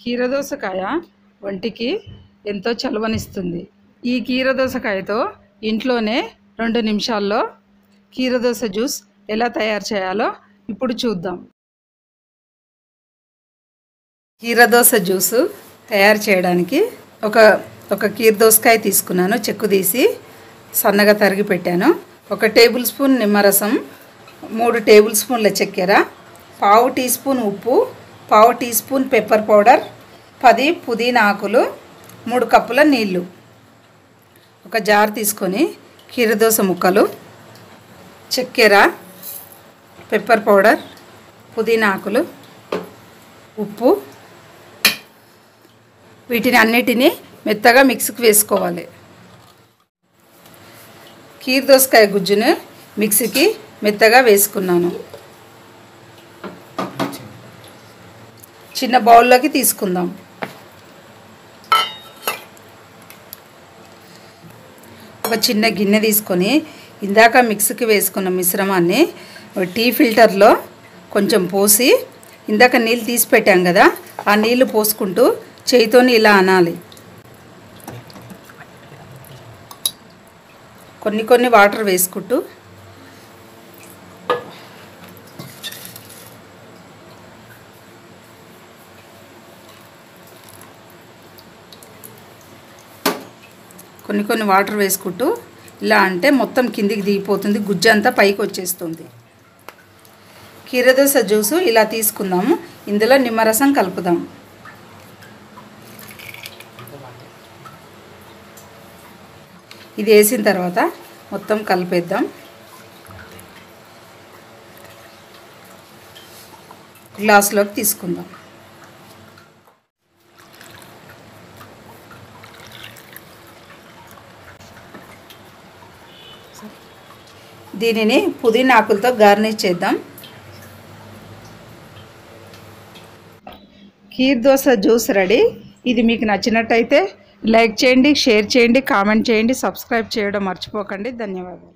కీరదోసకాయ ఒంటికి ఎంతో చలవనిస్తుంది ఈ కీరదోసకాయతో ఇంట్లోనే రెండు నిమిషాల్లో కీరదోస జ్యూస్ ఎలా తయారు చేయాలో ఇప్పుడు చూద్దాం కీరదోస జ్యూసు తయారు చేయడానికి ఒక ఒక కీరదోసకాయ తీసుకున్నాను చెక్కు తీసి సన్నగా తరిగి పెట్టాను ఒక టేబుల్ స్పూన్ నిమ్మరసం మూడు టేబుల్ స్పూన్ల చక్కెర పావు టీ స్పూన్ ఉప్పు పావు టీ స్పూన్ పెప్పర్ పౌడర్ పది పుదీనా ఆకులు మూడు కప్పుల నీళ్ళు ఒక జార్ తీసుకొని కీరదోస ముక్కలు చక్కెర పెప్పర్ పౌడర్ పుదీనా ఆకులు ఉప్పు వీటిని అన్నిటినీ మెత్తగా మిక్సీకి వేసుకోవాలి కీర్ దోసకాయ గుజ్జును మిక్సీకి మెత్తగా వేసుకున్నాను చిన్న బౌల్లోకి తీసుకుందాం ఒక చిన్న గిన్నె తీసుకొని ఇందాక మిక్సీకి వేసుకున్న మిశ్రమాన్ని ఒక టీ ఫిల్టర్లో కొంచెం పోసి ఇందాక నీళ్ళు తీసి పెట్టాం కదా ఆ నీళ్లు పోసుకుంటూ చేయితోని ఇలా అనాలి కొన్ని కొన్ని వాటర్ వేసుకుంటూ కొన్ని కొన్ని వాటర్ వేసుకుంటూ ఇలా అంటే మొత్తం కిందికి దిగిపోతుంది గుజ్జు అంతా పైకి వచ్చేస్తుంది కీరదోస జ్యూసు ఇలా తీసుకుందాము ఇందులో నిమ్మరసం కలుపుదాం ఇది వేసిన తర్వాత మొత్తం కలిపేద్దాం గ్లాసులోకి తీసుకుందాం దీనిని పుదీనా ఆకులతో గార్నిష్ చేద్దాం కీర్ దోశ జ్యూస్ రెడీ ఇది మీకు నచ్చినట్టయితే లైక్ చేయండి షేర్ చేయండి కామెంట్ చేయండి సబ్స్క్రైబ్ చేయడం మర్చిపోకండి ధన్యవాదాలు